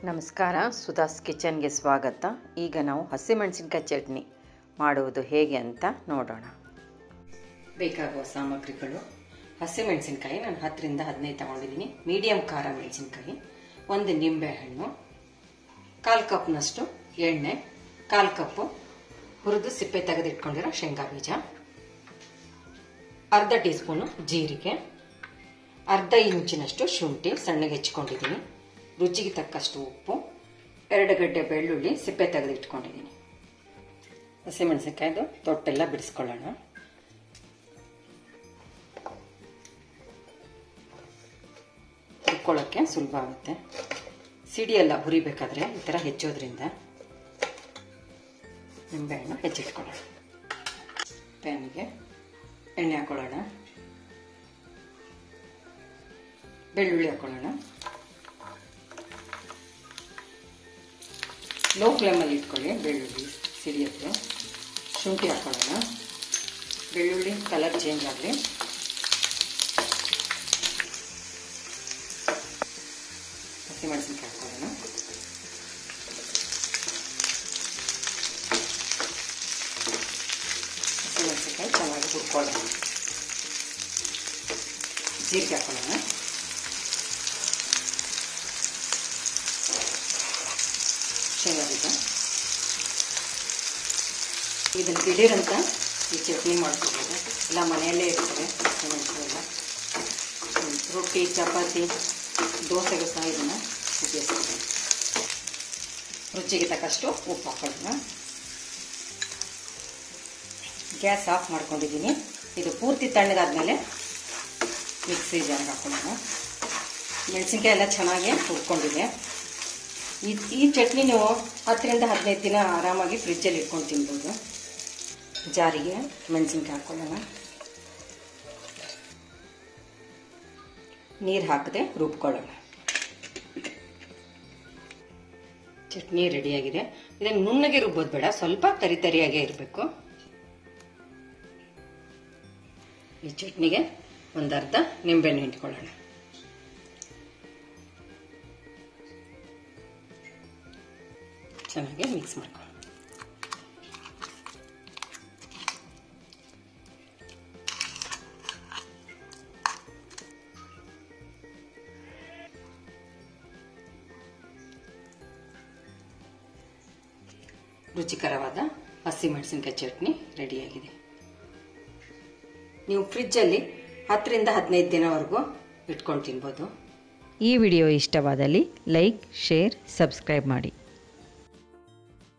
ನಮಸ್ಕಾರ ಸುಧಾಸ್ ಕಿಚನ್ಗೆ ಸ್ವಾಗತ ಈಗ ನಾವು ಹಸಿಮೆಣಸಿನ್ಕಾಯಿ ಚಟ್ನಿ ಮಾಡುವುದು ಹೇಗೆ ಅಂತ ನೋಡೋಣ ಬೇಕಾಗುವ ಸಾಮಗ್ರಿಗಳು ಹಸಿಮೆಣಸಿನ್ಕಾಯಿ ನಾನು ಹತ್ತರಿಂದ ಹದಿನೈದು ತಗೊಂಡಿದ್ದೀನಿ ಮೀಡಿಯಂ ಖಾರ ಮೆಣಸಿನ್ಕಾಯಿ ಒಂದು ನಿಂಬೆಹಣ್ಣು ಕಾಲು ಕಪ್ನಷ್ಟು ಎಣ್ಣೆ ಕಾಲು ಕಪ್ಪು ಹುರಿದು ಸಿಪ್ಪೆ ತೆಗೆದಿಟ್ಕೊಂಡಿರೋ ಶೇಂಗಾ ಬೀಜ ಅರ್ಧ ಟೀ ಸ್ಪೂನು ಜೀರಿಗೆ ಅರ್ಧ ಇಂಚಿನಷ್ಟು ಶುಂಠಿ ಸಣ್ಣಗೆ ಹೆಚ್ಕೊಂಡಿದ್ದೀನಿ ರುಚಿಗೆ ತಕ್ಕಷ್ಟು ಉಪ್ಪು ಎರಡು ಗಡ್ಡೆ ಬೆಳ್ಳುಳ್ಳಿ ಸಿಪ್ಪೆ ತೆಗೆದಿಟ್ಕೊಂಡಿದ್ದೀನಿ ಹಸಿಮೆಣಸಿನ್ಕಾಯ್ದು ತೊಟ್ಟೆಲ್ಲ ಬಿಡಿಸ್ಕೊಳ್ಳೋಣ ಹುರ್ಕೊಳ್ಳೋಕ್ಕೆ ಸುಲಭ ಆಗುತ್ತೆ ಸಿಡಿ ಎಲ್ಲ ಹುರಿಬೇಕಾದ್ರೆ ಈ ಥರ ಹೆಚ್ಚೋದ್ರಿಂದ ನಿಂಬೆಹಣ್ಣು ಹೆಚ್ಚಿಟ್ಕೊಳ್ಳೋಣ ಪ್ಯಾನಿಗೆ ಎಣ್ಣೆ ಹಾಕೊಳ್ಳೋಣ ಬೆಳ್ಳುಳ್ಳಿ ಹಾಕೊಳ್ಳೋಣ ಲೋ ಫ್ಲೇಮಲ್ಲಿ ಇಟ್ಕೊಳ್ಳಿ ಬೆಳ್ಳುಳ್ಳಿ ಸಿಡಿಯುತ್ತೆ ಶುಂಠಿ ಹಾಕೊಳ್ಳೋಣ ಬೆಳ್ಳುಳ್ಳಿ ಕಲರ್ ಚೇಂಜ್ ಆಗಲಿ ಹಸಿಮೆಣಸಿನ್ಕಾಯಿ ಹಾಕೊಳ್ಳೋಣ ಹಸಿಮೆಣಸಿನ್ಕಾಯಿ ಚೆನ್ನಾಗಿ ಹುರ್ಕೊಳ್ಳೋಣ ಜೀರಿಗೆ ಹಾಕೊಳ್ಳೋಣ ಶೇಂಗಾ ಬೀಜ ಇದನ್ನು ದಿಢೀರಂತ ಈ ಚಟ್ನಿ ಮಾಡ್ಕೋಬೋದು ಇಲ್ಲ ಮನೆಯಲ್ಲೇ ಇರ್ತದೆ ಎಲ್ಲ ರೊಟ್ಟಿ ಚಪಾತಿ ದೋಸೆಗೂ ಸಹ ಇದನ್ನು ಉಪಯೋಗಿಸ್ತಾರೆ ರುಚಿಗೆ ತಕ್ಕಷ್ಟು ಉಪ್ಪು ಹಾಕೊಳ್ಳೋಣ ಗ್ಯಾಸ್ ಆಫ್ ಮಾಡ್ಕೊಂಡಿದ್ದೀನಿ ಇದು ಪೂರ್ತಿ ತಣ್ಣಗಾದ್ಮೇಲೆ ಮಿಕ್ಸಿ ಜಾರ್ಗೆ ಹಾಕೊಳ್ಳೋಣ ಮೆಣಸಿನ್ಕಾಯಿ ಎಲ್ಲ ಚೆನ್ನಾಗಿ ಹುರ್ಕೊಂಡಿದೆ ಈ ಈ ಚಟ್ನಿ ನೀವು ಹತ್ತರಿಂದ ಹದಿನೈದು ದಿನ ಆರಾಮಾಗಿ ಫ್ರಿಜ್ಜಲ್ಲಿ ಇಟ್ಕೊಂಡು ತಿನ್ಬೋದು ಜಾರಿಗೆ ಮೆಣಸಿನ್ಕಾಯಿ ಹಾಕೊಳ್ಳೋಣ ನೀರು ಹಾಕದೆ ರುಬ್ಕೊಳ್ಳೋಣ ಚಟ್ನಿ ರೆಡಿಯಾಗಿದೆ ಇದನ್ನು ನುಣ್ಣಗೆ ರುಬ್ಬೋದು ಬೇಡ ಸ್ವಲ್ಪ ತರಿ ತರಿಯಾಗೇ ಇರಬೇಕು ಈ ಚಟ್ನಿಗೆ ಒಂದು ಅರ್ಧ ನಿಂಬೆಹಣ್ಣು ಹಿಂಡ್ಕೊಳ್ಳೋಣ ಚೆನ್ನಾಗಿ ಮಿಕ್ಸ್ ಮಾಡ್ಕೊಳ್ಳೋಣ ರುಚಿಕರವಾದ ಹಸಿ ಮೆಣಸಿನ್ಕಾಯಿ ಚಟ್ನಿ ರೆಡಿಯಾಗಿದೆ ನೀವು ಫ್ರಿಜ್ಜಲ್ಲಿ ಹತ್ತರಿಂದ ಹದಿನೈದು ದಿನವರೆಗೂ ಇಟ್ಕೊಂಡು ತಿನ್ಬೋದು ಈ ವಿಡಿಯೋ ಇಷ್ಟವಾದಲ್ಲಿ ಲೈಕ್ ಶೇರ್ ಸಬ್ಸ್ಕ್ರೈಬ್ ಮಾಡಿ